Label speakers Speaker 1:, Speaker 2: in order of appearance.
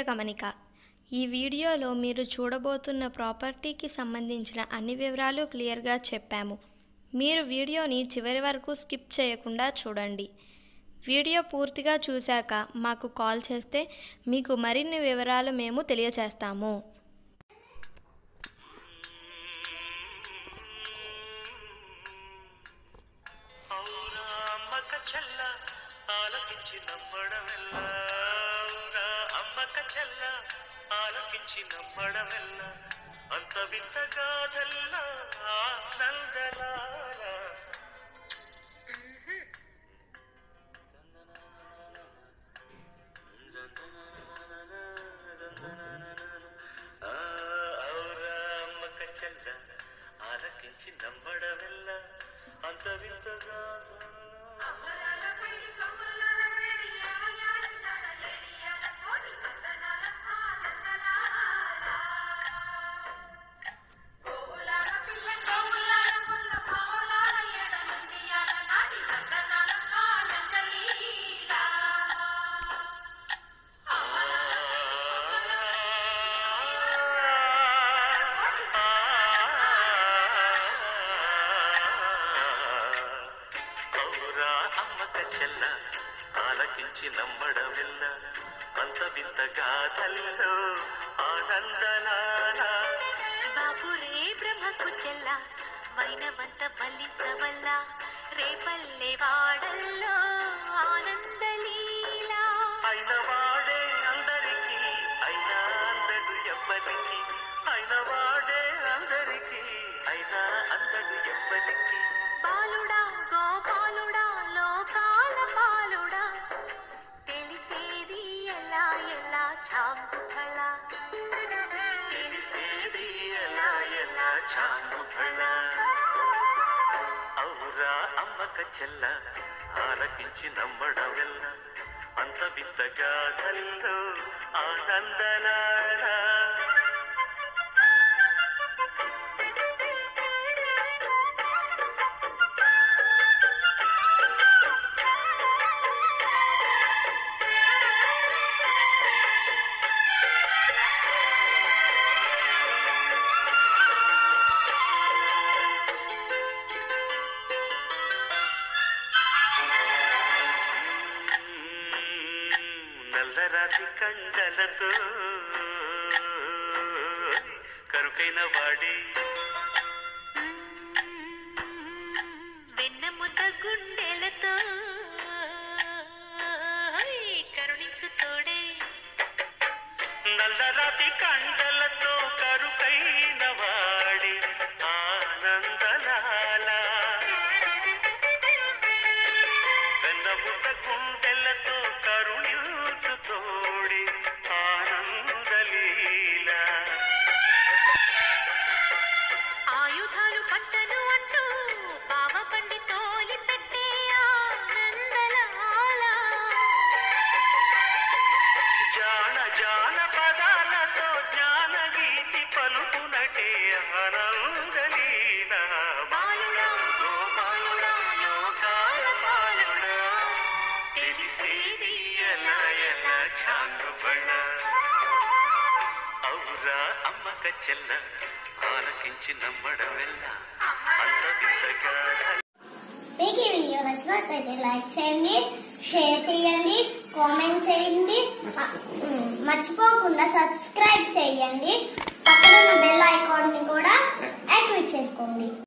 Speaker 1: గమనిక ఈ వీడియోలో మీరు చూడబోతున్న ప్రాపర్టీకి సంబంధించిన అన్ని వివరాలు క్లియర్గా చెప్పాము మీరు వీడియోని చివరి వరకు స్కిప్ చేయకుండా చూడండి వీడియో పూర్తిగా చూశాక మాకు కాల్ చేస్తే మీకు మరిన్ని వివరాలు మేము తెలియచేస్తాము
Speaker 2: ఔరా అమ్మక చెల్ల ఆలకించి నమ్మడమెల్ల ఔరా అమ్మక చెల్ల ఆలకించి నమ్మడమెల్ల అంత వింత గాథల్ల ఆనందలాల ఆ, ఔరా అమ్మక చెల్ల ఆలకించి నమ్మడమెల్ల అంత వింత గాథల్ల ఔరా అమ్మక చెల్ల ఆలకించి నమ్మడమిల్ల అంత వింత గాథల్లో ఆనందనాల
Speaker 3: బాబురే బ్రహ్మకు చెల్ల వైనవంత బలించవల్ల రేపల్లె వాడల్లో ఆనందలీల
Speaker 2: అయిన వాడే అందరికీ అయినా అందడు ఎవ్వరికి అయిన వాడే అందరికీ అయినా అందడు ఎవ్వరికి
Speaker 3: బాలుడా గోపాలుడా లోకాల పాలుడా తెలిసేది ఎలా ఎలా చాంగుఫళ
Speaker 2: తెలిసేది ఎలా ఎలా చాంగుఫళ ఔరా అమ్మక చెల్ల ఆలకించి నమ్మడమెల్ల అంత వింత గాథల్లో ఆనందనాల నల్లరాతి కండలతో కరుకైన వాడి
Speaker 3: వెన్నముద్ద గుండెలతో కరుణించు తోడే
Speaker 2: నల్లరాతి కండలతో కరుకైన వాడి ఆనందలాల వెన్నముద్ద గుండెలతో కరుణించు తోడి ఆనందలీల
Speaker 3: ఆయుధాలు పట్టను అంటూ బావ పండి తోలి పెట్టే ఆనందలాల
Speaker 2: జాన జాన పదాలతో జ్ఞాన గీతి పలుకునటే ఆనందలీల
Speaker 3: బాలుడా
Speaker 2: గోపాలుడా లోకాల పాలుడా తెలిసేది ఎలా ఎలా చాంగుబళ్ళ ఔరా అమ్మక చెల్ల ఆలకించి నమ్మడమెల్ల అంత వింతగా
Speaker 4: మీకు ఈ వీడియో నచ్చినట్లయితే లైక్ చేయండి షేర్ చేయండి కామెంట్ చేయండి ఆ, ఉమ్, మర్చిపోకుండా సబ్స్క్రైబ్ చేయండి